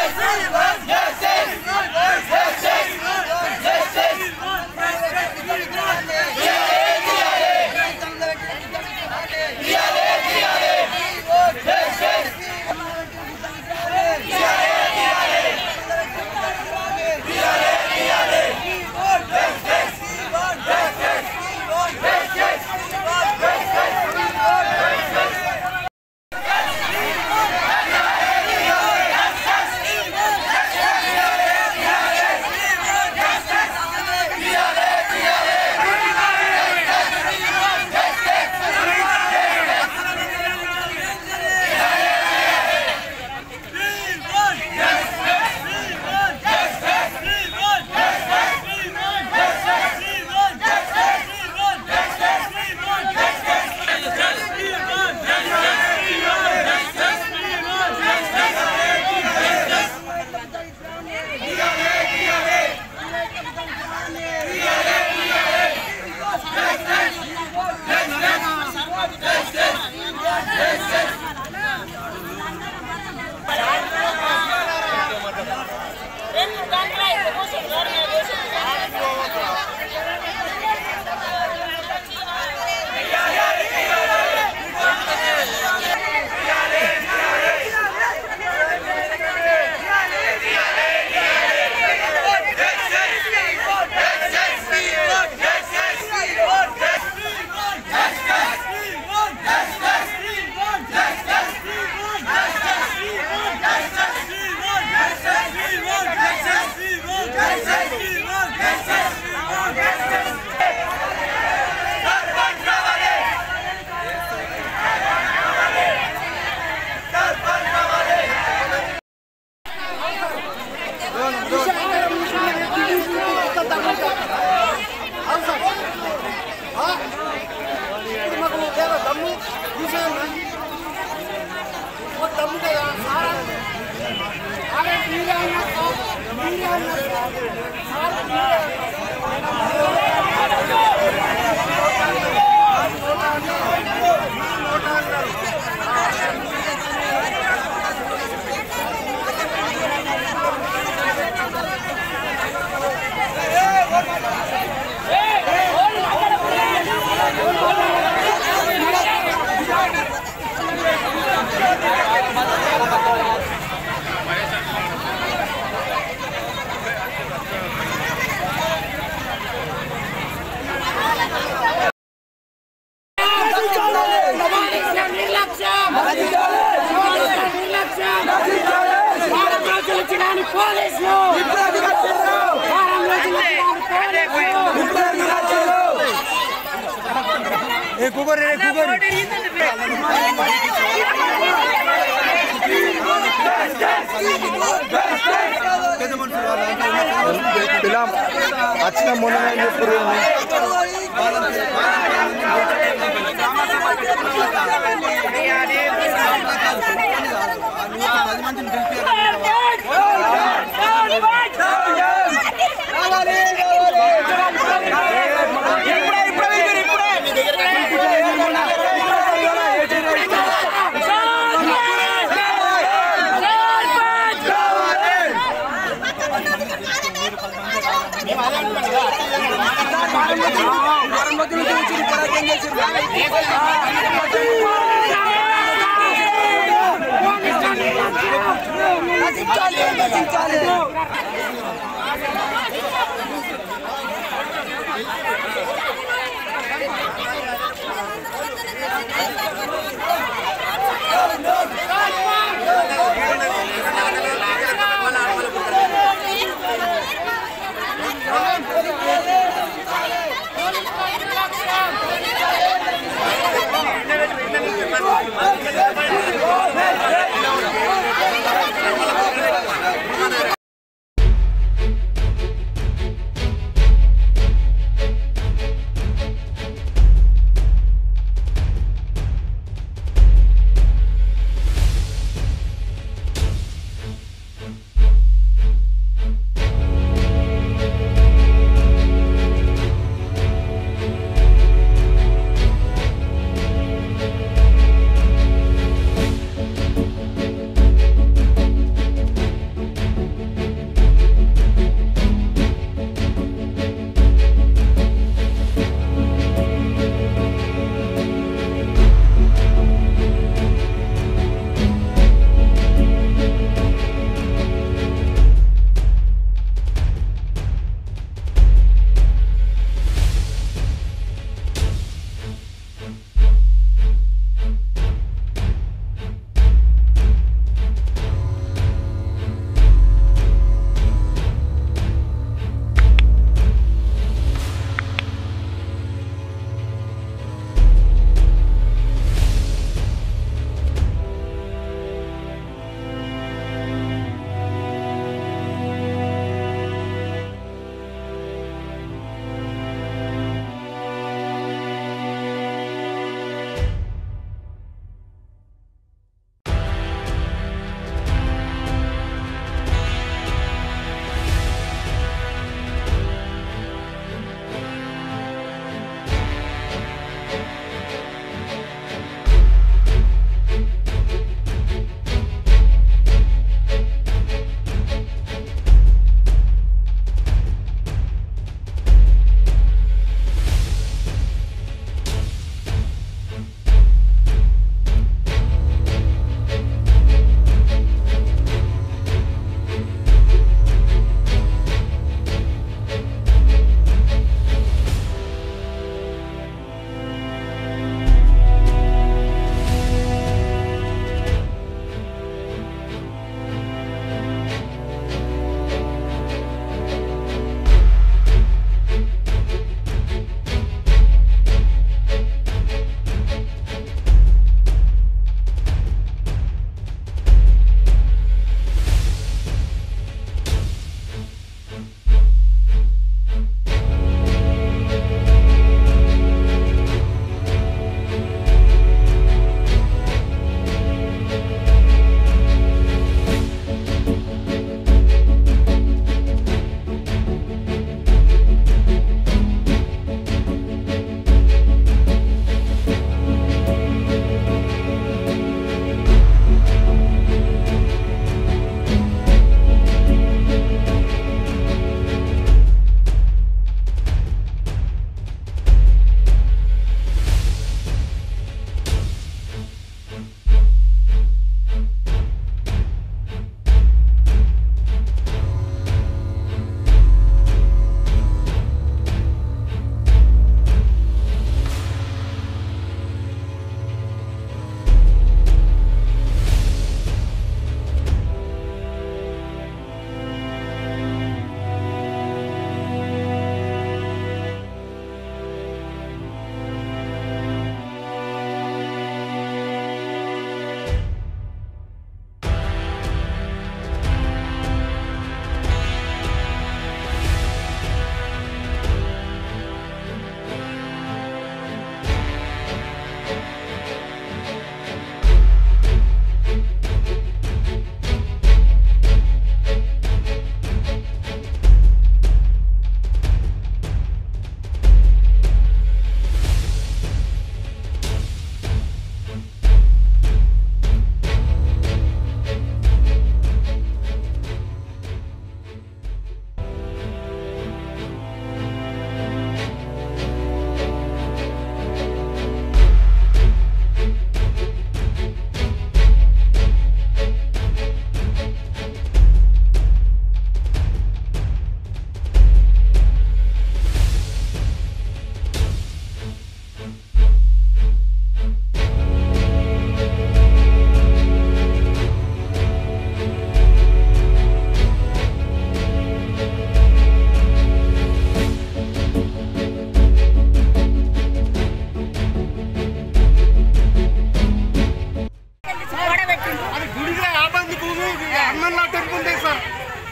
నిర్లక్ష్యం నిర్లక్ష్యం వారం రోజులు చిరాని పోలీసులు వారం రోజులు చిరాని పోలీసులు ఇలా వచ్చిన మొన్న చెప్పారు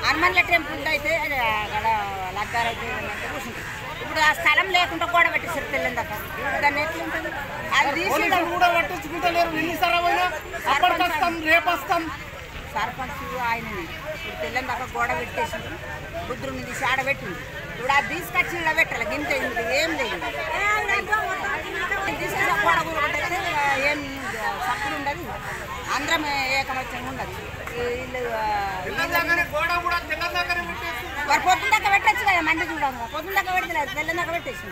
హనుమన్ల టెంపుల్ అయితే అక్కడ లగ్గారైతే అంటే కూర్చుంటుంది ఇప్పుడు ఆ స్థలం లేకుండా గోడ పెట్టేసారు తెల్లందాక ఇప్పుడు దాన్ని ఎట్లా ఉంటుంది అది తీసి పోలీసులు కూడా పట్టించుకుంటలేరు ఎన్నిసార్లు పోయినా అప్పటికి వస్తాం రేపు వస్తాం సర్పంచ్ ఆయనని ఇప్పుడు తెల్లని దాకా గోడ పెట్టేసింది బుద్ధుడిని తీసి ఆడబెట్టింది ఇప్పుడు అది తీసుకొచ్చి ఇలా పెట్టాలి గింత ఇంత ఏం లేదు తీసేసి ఆ గోడ కూరగొట్టేస్తే ఏం సప్పుడు ఉండదు అందరం ఏకమత్యంగా ఉండదు వీళ్ళు ఆ, తెల్లందాకనే గోడ కూడా తెల్లందాకనే పెట్టేస్తున్నారు. మరి పొద్దున్న దాకా పెట్టచ్చు కదా మంది చూడము పొద్దున్న దాకా పెడతలేదు తెల్లని దాకా పెట్టేసింది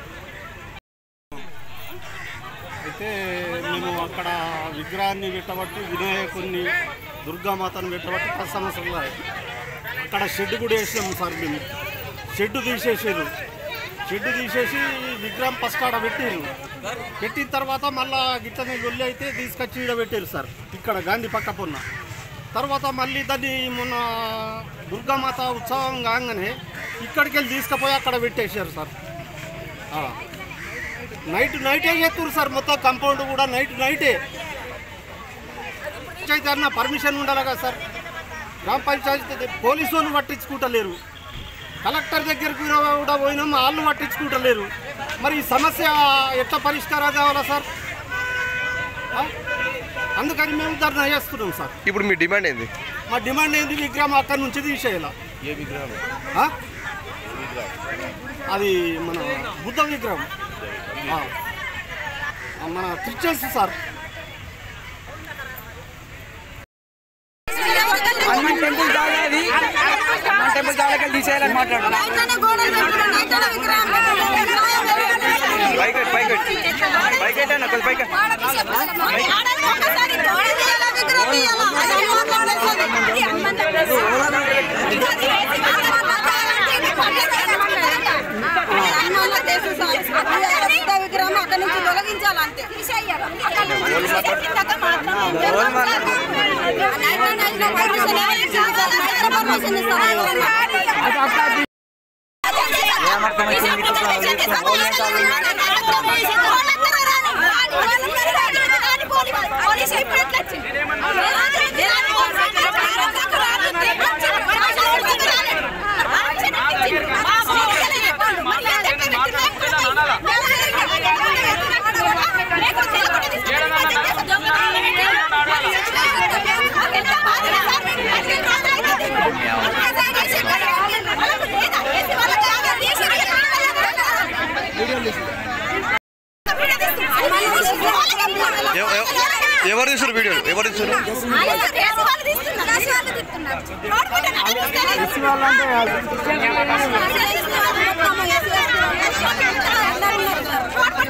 అయితే మేము అక్కడ విగ్రహాన్ని పెట్టబట్టి వినాయకుడిని దుర్గామాతను పెట్టబట్టి పది సంవత్సరాలు అయ్యాయి. అక్కడ షెడ్ కూడా వేసాము సార్ మేము షెడ్ తీసేసారు షెడ్ తీసేసి విగ్రహం ఫస్ట్ ఆడ పెట్టారు పెట్టిన తర్వాత మళ్ళా గిట్టని లొల్లి అయితే తీసుకొచ్చి ఈడ పెట్టారు సార్ ఇక్కడ గాంధీ పక్క పొన్న తర్వాత మళ్ళీ దాన్ని మొన్న దుర్గామాత ఉత్సవం కాగానే ఇక్కడికి వెళ్ళి తీసుకుపోయి అక్కడ పెట్టేశారు సార్ ఆ. నైట్ నైటే చేస్తారు సార్ మొత్తం కాంపౌండ్ కూడా నైట్ నైటే పంచాయతీ అన్న పర్మిషన్ ఉండాలి కదా సార్ గ్రామ పంచాయతీ పోలీసు వాళ్ళు పట్టించుకుంటలేరు కలెక్టర్ దగ్గరికి కూడా పోయినాం వాళ్ళు పట్టించుకుంటలేరు మరి ఈ సమస్య ఎట్లా పరిష్కారం కావాలా సార్ ఆ? అందుకని మేము ధర్నా చేస్తున్నాం సార్ ఇప్పుడు మీ డిమాండ్ ఏంది మా డిమాండ్ ఏంది విగ్రహం అక్కడి నుంచి తీసేయాల ఏ విగ్రహం ఆ? అది మన బుద్ధ విగ్రహం ఆ. ఆ, మన క్రిస్టియన్స్ సార్ హనుమాన్ టెంపుల్ జాగా అది హనుమాన్ టెంపుల్ జాగాకి తీసేయాలని మాట్లాడు పైకి పైకి పైకి అన్న కొద్ది పైకి విగ్రహం అక్కడి నుంచి తొలగించాలంతే ఎవ- ఎవ- ఎవరు తీసారు వీడియోలు ఎవరు తీసారు తీస్తున్నారు